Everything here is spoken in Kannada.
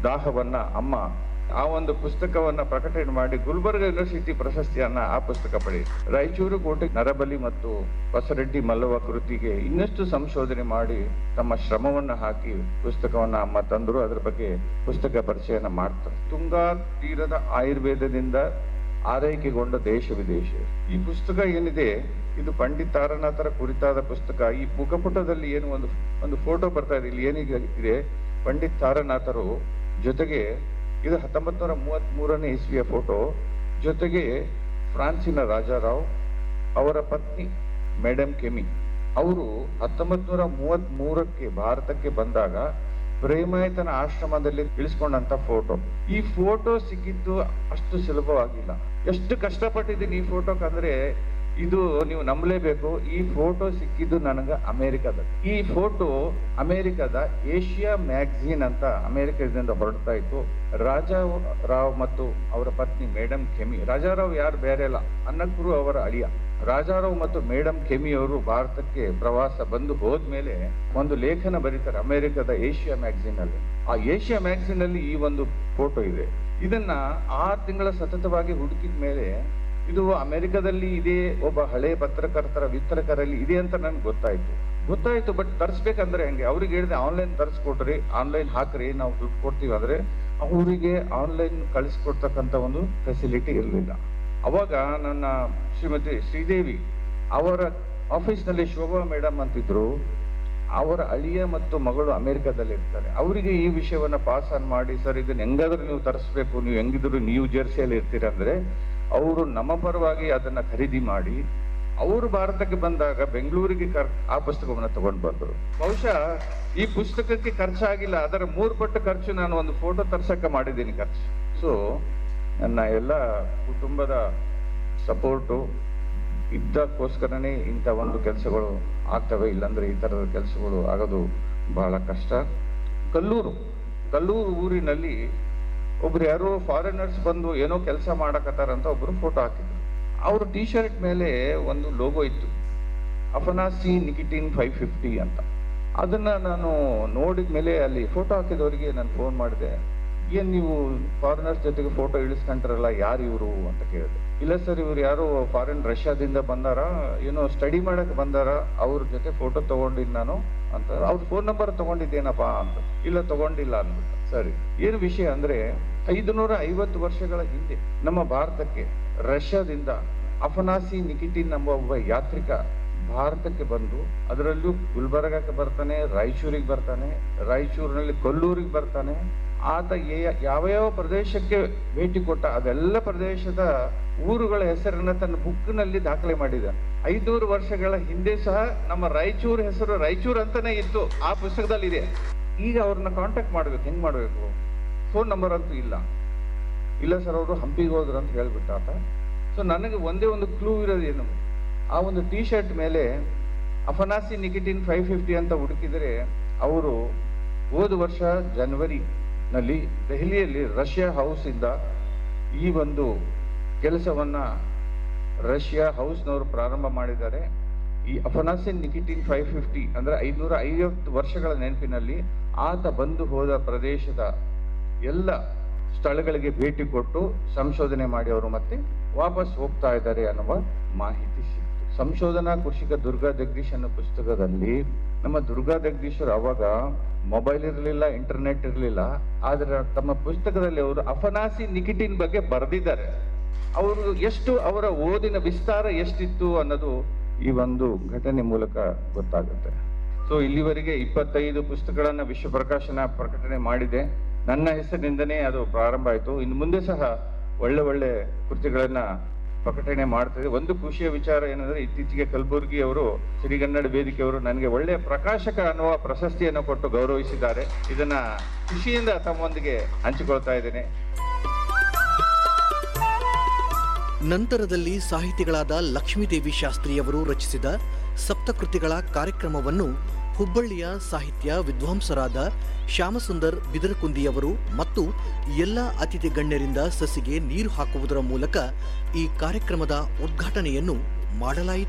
ದಾಹವನ್ನ ಅಮ್ಮ ಆ ಒಂದು ಪುಸ್ತಕವನ್ನ ಪ್ರಕಟಣೆ ಮಾಡಿ ಗುಲ್ಬರ್ಗ ಯೂನಿವರ್ಸಿಟಿ ಪ್ರಶಸ್ತಿಯನ್ನ ಆ ಪುಸ್ತಕ ಪಡೆಯಿತು ರಾಯಚೂರು ಕೋಟೆ ನರಬಲಿ ಮತ್ತು ಬಸರೆಡ್ಡಿ ಮಲ್ಲವ ಕೃತಿಗೆ ಇನ್ನಷ್ಟು ಸಂಶೋಧನೆ ಮಾಡಿ ತಮ್ಮ ಶ್ರಮವನ್ನ ಹಾಕಿ ಪುಸ್ತಕವನ್ನ ಅಮ್ಮ ತಂದರು ಅದರ ಬಗ್ಗೆ ಪುಸ್ತಕ ಪರಿಚಯನ ಮಾಡ್ತಾರೆ ತುಂಗಾ ತೀರದ ಆಯುರ್ವೇದದಿಂದ ಆರೈಕೆಗೊಂಡ ದೇಶ ವಿದೇಶ ಈ ಪುಸ್ತಕ ಏನಿದೆ ಇದು ಪಂಡಿತ್ ತಾರನಾಥರ ಕುರಿತಾದ ಪುಸ್ತಕ ಈ ಮುಖಪುಟದಲ್ಲಿ ಏನು ಒಂದು ಒಂದು ಫೋಟೋ ಬರ್ತಾ ಇದೆ ಇಲ್ಲಿ ಏನಿದೆ ಇದೆ ಪಂಡಿತ್ ತಾರನಾಥರು ಜೊತೆಗೆ ಇದು ಹತ್ತೊಂಬತ್ತು ನೂರ ಮೂವತ್ತ್ ಮೂರನೇ ಇಸ್ವಿಯ ಫೋಟೋ ಜೊತೆಗೆ ಫ್ರಾನ್ಸಿನ ರಾಜಾರಾವ್ ಅವರ ಪತ್ನಿ ಮೇಡಮ್ ಕೆಮಿ ಅವರು ಹತ್ತೊಂಬತ್ತು ನೂರ ಮೂವತ್ತ್ ಮೂರಕ್ಕೆ ಭಾರತಕ್ಕೆ ಬಂದಾಗ ಪ್ರೇಮಾಯತನ ಆಶ್ರಮದಲ್ಲಿ ಇಳಿಸ್ಕೊಂಡಂತ ಫೋಟೋ ಈ ಫೋಟೋ ಸಿಕ್ಕಿದ್ದು ಅಷ್ಟು ಸುಲಭವಾಗಿಲ್ಲ ಎಷ್ಟು ಕಷ್ಟಪಟ್ಟಿದ್ದೀನಿ ಈ ಫೋಟೋಕ್ಕಂದ್ರೆ ಇದು ನೀವು ನಂಬಲೇಬೇಕು ಈ ಫೋಟೋ ಸಿಕ್ಕಿದ್ದು ನನಗ ಅಮೆರಿಕದ ಈ ಫೋಟೋ ಅಮೆರಿಕದ ಏಷ್ಯಾ ಮ್ಯಾಗಝೀನ್ ಅಂತ ಅಮೆರಿಕದಿಂದ ಹೊರಡ್ತಾ ಇತ್ತು ರಾಜಾ ರಾವ್ ಮತ್ತು ಅವರ ಪತ್ನಿ ಮೇಡಮ್ ಕೆಮಿ ರಾಜಾರಾವ್ ಯಾರು ಬೇರೆ ಅಲ್ಲ ಅನ್ನಕ್ರು ಅವರ ಅಳಿಯ ರಾಜಾರಾವ್ ಮತ್ತು ಮೇಡಮ್ ಕೆಮಿ ಅವರು ಭಾರತಕ್ಕೆ ಪ್ರವಾಸ ಬಂದು ಹೋದ್ಮೇಲೆ ಒಂದು ಲೇಖನ ಬರೀತಾರೆ ಅಮೆರಿಕದ ಏಷ್ಯಾ ಮ್ಯಾಗಝೀನ್ ಅಲ್ಲಿ ಆ ಏಷ್ಯಾ ಮ್ಯಾಗಝೀನ್ ಅಲ್ಲಿ ಈ ಒಂದು ಫೋಟೋ ಇದೆ ಇದನ್ನ ಆರು ತಿಂಗಳ ಸತತವಾಗಿ ಹುಡುಕಿದ ಮೇಲೆ ಇದು ಅಮೆರಿಕದಲ್ಲಿ ಇದೆ ಒಬ್ಬ ಹಳೆ ಪತ್ರಕರ್ತರ ವಿತರಕರಲ್ಲಿ ಇದೆ ಅಂತ ನನ್ಗೆ ಗೊತ್ತಾಯ್ತು ಗೊತ್ತಾಯ್ತು ಬಟ್ ತರಿಸ್ಬೇಕಂದ್ರೆ ಹೆಂಗೆ ಅವ್ರಿಗೆ ಹೇಳಿದೆ ಆನ್ಲೈನ್ ತರಿಸ್ಕೊಟ್ರಿ ಆನ್ಲೈನ್ ಹಾಕ್ರಿ ನಾವು ದುಡ್ಡು ಕೊಡ್ತೀವಿ ಅಂದ್ರೆ ಅವರಿಗೆ ಆನ್ಲೈನ್ ಕಳಿಸ್ಕೊಡ್ತಕ್ಕಂಥ ಒಂದು ಫೆಸಿಲಿಟಿ ಇರಲಿಲ್ಲ ಅವಾಗ ನನ್ನ ಶ್ರೀಮತಿ ಶ್ರೀದೇವಿ ಅವರ ಆಫೀಸ್ನಲ್ಲಿ ಶೋಭಾ ಮೇಡಮ್ ಅಂತಿದ್ರು ಅವರ ಅಳಿಯ ಮತ್ತು ಮಗಳು ಅಮೆರಿಕದಲ್ಲಿ ಇರ್ತಾರೆ ಅವರಿಗೆ ಈ ವಿಷಯವನ್ನ ಪಾಸ್ ಆನ್ ಮಾಡಿ ಸರ್ ಇದನ್ನ ಹೆಂಗಾದ್ರೂ ನೀವು ತರಿಸ್ಬೇಕು ನೀವು ಹೆಂಗಿದ್ರು ನ್ಯೂ ಜೆರ್ಸಿಯಲ್ಲಿ ಇರ್ತೀರಂದ್ರೆ ಅವರು ನಮ್ಮ ಪರವಾಗಿ ಅದನ್ನ ಖರೀದಿ ಮಾಡಿ ಅವರು ಭಾರತಕ್ಕೆ ಬಂದಾಗ ಬೆಂಗಳೂರಿಗೆ ಕರ್ ಆ ಪುಸ್ತಕವನ್ನ ತಗೊಂಡು ಬಂದರು ಬಹುಶಃ ಈ ಪುಸ್ತಕಕ್ಕೆ ಖರ್ಚಾಗಿಲ್ಲ ಅದರ ಮೂರು ಪಟ್ಟು ಖರ್ಚು ನಾನು ಒಂದು ಫೋಟೋ ತರ್ಸಕ್ಕೆ ಮಾಡಿದ್ದೀನಿ ಖರ್ಚು ಸೊ ನನ್ನ ಎಲ್ಲ ಕುಟುಂಬದ ಸಪೋರ್ಟು ಇದ್ದಕ್ಕೋಸ್ಕರನೇ ಇಂಥ ಒಂದು ಕೆಲಸಗಳು ಆಗ್ತವೆ ಇಲ್ಲಾಂದ್ರೆ ಈ ಥರದ ಕೆಲಸಗಳು ಆಗೋದು ಬಹಳ ಕಷ್ಟ ಕಲ್ಲೂರು ಕಲ್ಲೂರು ಊರಿನಲ್ಲಿ ಒಬ್ರು ಯಾರೋ ಫಾರಿನರ್ಸ್ ಬಂದು ಏನೋ ಕೆಲಸ ಮಾಡಕತ್ತಾರಂತ ಒಬ್ರು ಫೋಟೋ ಹಾಕಿದ್ರು ಅವ್ರ ಟಿ ಶರ್ಟ್ ಮೇಲೆ ಒಂದು ಲೋಗೋ ಇತ್ತು ಅಫನಾಸಿ ನಿಕಿಟಿನ್ ಫೈವ್ ಫಿಫ್ಟಿ ಅಂತ ಅದನ್ನ ನಾನು ನೋಡಿದ ಮೇಲೆ ಅಲ್ಲಿ ಫೋಟೋ ಹಾಕಿದವರಿಗೆ ನಾನು ಫೋನ್ ಮಾಡಿದೆ ಏನ್ ನೀವು ಫಾರಿನರ್ಸ್ ಜೊತೆಗೆ ಫೋಟೋ ಇಳಿಸ್ಕೊಂಡ್ರಲ್ಲ ಯಾರು ಇವರು ಅಂತ ಕೇಳಿದೆ ಇಲ್ಲ ಸರ್ ಇವ್ರು ಯಾರೋ ಫಾರಿನ್ ರಷ್ಯಾದಿಂದ ಬಂದಾರ ಏನೋ ಸ್ಟಡಿ ಮಾಡಕ್ ಬಂದಾರ ಅವ್ರ ಜೊತೆ ಫೋಟೋ ತಗೊಂಡಿದ್ದು ನಾನು ಅಂತ ಅವ್ರ ಫೋನ್ ನಂಬರ್ ತಗೊಂಡಿದ್ದೇನಪ್ಪಾ ಅಂತ ಇಲ್ಲ ತಗೊಂಡಿಲ್ಲ ಅಂದ್ಬಿಟ್ಟು ಸರಿ ಏನು ವಿಷಯ ಅಂದ್ರೆ ಐದುನೂರ ಐವತ್ತು ವರ್ಷಗಳ ಹಿಂದೆ ನಮ್ಮ ಭಾರತಕ್ಕೆ ರಷ್ಯಾದಿಂದ ಅಫನಾಸಿ ನಿಕಿಟಿನ್ ಎಂಬ ಒಬ್ಬ ಯಾತ್ರಿಕ ಭಾರತಕ್ಕೆ ಬಂದು ಅದರಲ್ಲೂ ಗುಲ್ಬರ್ಗಕ್ಕೆ ಬರ್ತಾನೆ ರಾಯಚೂರಿಗೆ ಬರ್ತಾನೆ ರಾಯಚೂರಿನಲ್ಲಿ ಕೊಲ್ಲೂರಿಗೆ ಬರ್ತಾನೆ ಆತ ಏ- ಯಾವ ಯಾವ ಪ್ರದೇಶಕ್ಕೆ ಭೇಟಿ ಕೊಟ್ಟ ಅದೆಲ್ಲ ಪ್ರದೇಶದ ಊರುಗಳ ಹೆಸರನ್ನ ತನ್ನ ಬುಕ್ನಲ್ಲಿ ದಾಖಲೆ ಮಾಡಿದ ಐನೂರು ವರ್ಷಗಳ ಹಿಂದೆ ಸಹ ನಮ್ಮ ರಾಯಚೂರು ಹೆಸರು ರಾಯಚೂರು ಅಂತಾನೆ ಇತ್ತು ಆ ಪುಸ್ತಕದಲ್ಲಿ ಇದೆ ಈಗ ಅವ್ರನ್ನ ಕಾಂಟ್ಯಾಕ್ಟ್ ಮಾಡ್ಬೇಕು ಹೆಂಗ್ ಮಾಡ್ಬೇಕು ಫೋನ್ ನಂಬರ್ ಅಂತೂ ಇಲ್ಲ ಇಲ್ಲ ಸರ್ ಅವರು ಹಂಪಿಗೆ ಹೋದ್ರು ಅಂತ ಹೇಳ್ಬಿಟ್ಟ ಆತ ಸೊ ನನಗೆ ಒಂದೇ ಒಂದು ಕ್ಲೂ ಇರೋದೇನು ಆ ಒಂದು ಟಿ ಶರ್ಟ್ ಮೇಲೆ ಅಫನಾಸಿ ನಿಕಿಟಿನ್ ಫೈವ್ ಫಿಫ್ಟಿ ಅಂತ ಹುಡುಕಿದರೆ ಅವರು ಹೋದ ವರ್ಷ ಜನವರಿ ನಲ್ಲಿ ದೆಹಲಿಯಲ್ಲಿ ರಷ್ಯಾ ಹೌಸ್ ಇಂದ ಈ ಒಂದು ಕೆಲಸವನ್ನ ರಷ್ಯಾ ಹೌಸ್ನವರು ಪ್ರಾರಂಭ ಮಾಡಿದ್ದಾರೆ ಈ ಅಫನಾಸಿನ್ ನಿಕಿಟಿನ್ ಫೈವ್ ಫಿಫ್ಟಿ ಅಂದ್ರೆ ಐನೂರ ಐವತ್ತು ವರ್ಷಗಳ ನೆನಪಿನಲ್ಲಿ ಆತ ಬಂದು ಹೋದ ಪ್ರದೇಶದ ಎಲ್ಲ ಸ್ಥಳಗಳಿಗೆ ಭೇಟಿ ಕೊಟ್ಟು ಸಂಶೋಧನೆ ಮಾಡಿ ಅವರು ಮತ್ತೆ ವಾಪಸ್ ಹೋಗ್ತಾ ಇದ್ದಾರೆ ಅನ್ನುವ ಮಾಹಿತಿ ಸಿಕ್ತು ಸಂಶೋಧನಾ ಕೃಷಿಕ ದುರ್ಗಾ ಜಗದೀಶ್ ಅನ್ನೋ ಪುಸ್ತಕದಲ್ಲಿ ನಮ್ಮ ದುರ್ಗಾ ಜಗದೀಶರು ಅವಾಗ ಮೊಬೈಲ್ ಇರಲಿಲ್ಲ ಇಂಟರ್ನೆಟ್ ಇರಲಿಲ್ಲ ಆದ್ರೆ ತಮ್ಮ ಪುಸ್ತಕದಲ್ಲಿ ಅವರು ಅಫನಾಸಿ ನಿಕಿಟಿನ್ ಬಗ್ಗೆ ಬರೆದಿದ್ದಾರೆ ಅವರು ಎಷ್ಟು ಅವರ ಓದಿನ ವಿಸ್ತಾರ ಎಷ್ಟಿತ್ತು ಅನ್ನೋದು ಈ ಒಂದು ಘಟನೆ ಮೂಲಕ ಗೊತ್ತಾಗುತ್ತೆ ಸೊ ಇಲ್ಲಿವರೆಗೆ ಇಪ್ಪತ್ತೈದು ಪುಸ್ತಕಗಳನ್ನ ವಿಶ್ವ ಪ್ರಕಾಶನ ಪ್ರಕಟಣೆ ಮಾಡಿದೆ ನನ್ನ ಹೆಸರಿನಿಂದನೇ ಅದು ಪ್ರಾರಂಭ ಆಯಿತು ಇನ್ನು ಮುಂದೆ ಸಹ ಒಳ್ಳೆ ಒಳ್ಳೆ ಕೃತಿಗಳನ್ನ ಪ್ರಕಟಣೆ ಮಾಡ್ತಿದೆ ಒಂದು ಖುಷಿಯ ವಿಚಾರ ಏನಂದ್ರೆ ಇತ್ತೀಚೆಗೆ ಕಲಬುರ್ಗಿ ಅವರು ಸಿರಿಗನ್ನಡ ವೇದಿಕೆಯವರು ನನಗೆ ಒಳ್ಳೆಯ ಪ್ರಕಾಶಕ ಅನ್ನುವ ಪ್ರಶಸ್ತಿಯನ್ನು ಕೊಟ್ಟು ಗೌರವಿಸಿದ್ದಾರೆ ಇದನ್ನ ಖುಷಿಯಿಂದ ತಮ್ಮೊಂದಿಗೆ ಹಂಚಿಕೊಳ್ತಾ ಇದ್ದೇನೆ ನಂತರದಲ್ಲಿ ಸಾಹಿತಿಗಳಾದ ಲಕ್ಷ್ಮೀದೇವಿ ಶಾಸ್ತ್ರಿಯವರು ರಚಿಸಿದ ಸಪ್ತಕೃತಿಗಳ ಕಾರ್ಯಕ್ರಮವನ್ನು ಹುಬ್ಬಳ್ಳಿಯ ಸಾಹಿತ್ಯ ವಿದ್ವಾಂಸರಾದ ಶ್ಯಾಮಸುಂದರ್ ಬಿದರಕುಂದಿಯವರು ಮತ್ತು ಎಲ್ಲ ಅತಿಥಿ ಗಣ್ಯರಿಂದ ಸಸಿಗೆ ನೀರು ಹಾಕುವುದರ ಮೂಲಕ ಈ ಕಾರ್ಯಕ್ರಮದ ಉದ್ಘಾಟನೆಯನ್ನು ಮಾಡಲಾಯಿತು